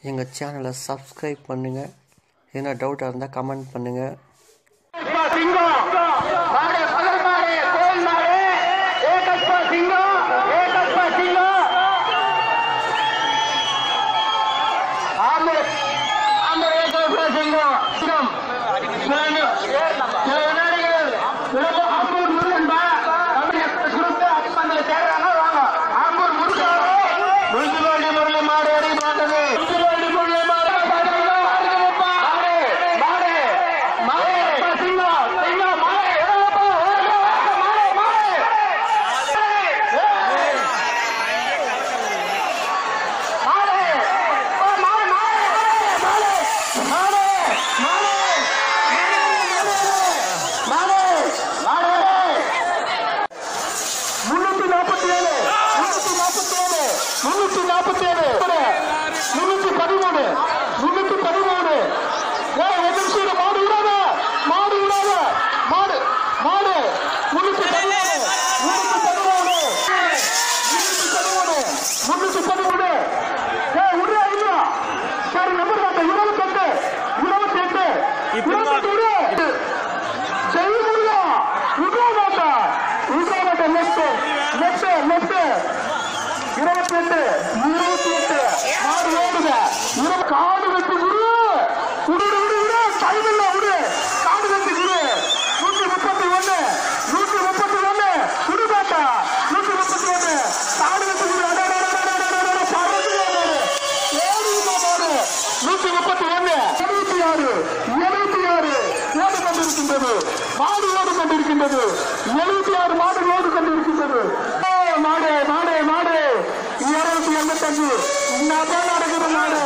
எங்கள் சேனலை சப்ஸ்கிரைப் பண்ணுங்கள் எதனா டவுட்டாக இருந்தால் கமெண்ட் பண்ணுங்கள் சிங்கம் மாடு பகல் மாடு கோயில் மாடு ஏகஸ்பா சிங்கம் ஏகஸ்பா சிங்கம் ஆம்பு ஆம்பு ஏகஸ்பா சிங்கம் சிங்கம் சில வினாடிகள் சிறப்பு ஆம்பூர் முருகன் பா குரூப் அடிப்பந்தில் சேர்றாங்க வாங்க ஆம்பூர் முருகன் முனிசிபாலிட்டி முரளி மாடு அடி பார்த்தது முனிசிபாலிட்டி முரளி மாடு மாடு மாடு சிங்கம் சிங்கம் மாடு எவ்வளவுப்பா? மாடு மாடு மாடு ஓ, மாடு மாடு மாடு மாடு மாடு மாடு மாடு முன்னூத்தி நாற்பத்தி ஏழு முன்னூத்தி நாற்பத்தி ஏழு முன்னூத்தி நாற்பத்தி ஏழு முன்னூத்தி பதிமூணு முன்னூத்தி பதிமூணு ஏய், ஒரு நிமிஷம் இரு, மாடு விடாத மாடு விடாத மாடு மாடு முன்னூத்தி பதிமூணு முன்னூத்தி பதிமூணு முன்னூத்தி பதிமூணு முன்னூத்தி பதிமூணு ஏய் விடுறா இல்லையா சரி நம்பர் காட்ட இருபத்தெட்டு இருபத்தெட்டு இருபத்தெட்டு விடு ஜெய் முருகா விட்ரா மாட்டா விட்ரா மாட்டா லெஃப்ட் லெஃப்ட் லெஃப்ட் இருபத்தி எட்டு இருபத்தி எட்டு மாடு ஓடுங்க இரு காடு வெட்டி விடு விடு விடு விடு டைம் இல்ல விடு காடு வெட்டி விடு நூத்தி முப்பத்தி ஒண்ணு நூத்தி முப்பத்தி ஒண்ணு விடு மாட்டா நூத்தி முப்பத்தி ஒண்ணு காடு வெட்டி விடு அட, அட, அட, அட, அட, அட, அட, பறக்குது மாடு. ஏறுதுமா மாடு. நூத்தி முப்பத்தி ஒண்ணு எழுபத்தி ஆறு எழுபத்தி ஆறு ஓடு கொண்டிருக்கின்றது மாடு ஓடு கொண்டிருக்கின்றது எழுபத்தி ஆறு மாடு ஓடு கொண்டிருக்கின்றது ஏ, மாடு மாடு மாடு இருநூத்தி எண்பத்தஞ்சு என்னதான் நடக்குது மாடு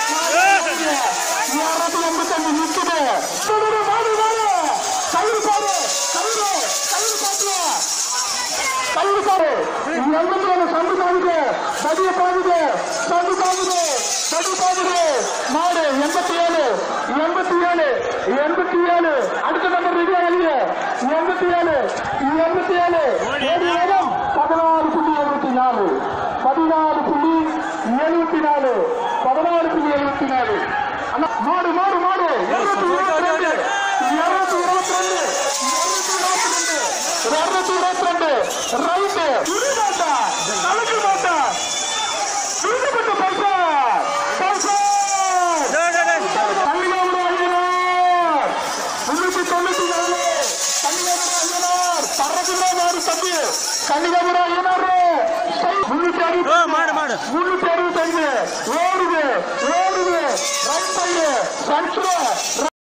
இருநூத்தி எண்பத்தஞ்சு நிக்குது மாடு மாடு கயிறு பாரு கயிறு கயிறு பாத்தியா கயிறு பாரு எண்பத்தி ஏழு சண்டு பாருங்க சடிய பாருங்க சண்டு பாருங்க சடு பாருங்க மாடு எண்பத்தி ஏழு எண்பத்தி ஏழு எண்பத்தி ஏழு அடுத்த நம்பர் ரெடியா இல்லையே எண்பத்தி ஏழு எண்பத்தி ஏழு ஏழு ஏழம் பதினாறு புள்ளி எழுபத்தி நாலு பதினாறு புள்ளி எழுபத்தி நாலு பதினாறு புள்ளி எழுபத்தி நாலு அண்ணா, மாடு மாடு மாடு இருநூத்தி இருபத்தி ரெண்டு இருநூத்தி இருபத்தி ரெண்டு இருநூத்தி இருபத்தி ரெண்டு ரைட்டு இது மாட்டா கலக்கு மாட்டா வீட்டுப்பட்ட பைசா பைசா தள்ளினோடு ஐயனார் முன்னூத்தி தொண்ணூத்தி நாலு தள்ளினோடு ஐயனார் பறக்குதா மாடு தம்பி கன்னிகாபுரம் ஐயனார் முன்னூத்தி அறுபத்தி மாடு, மாடு. முன்னூத்தி அறுபத்தைந்து ஓடுது ஓடுது ரைட் சைடு சென்ட்ரு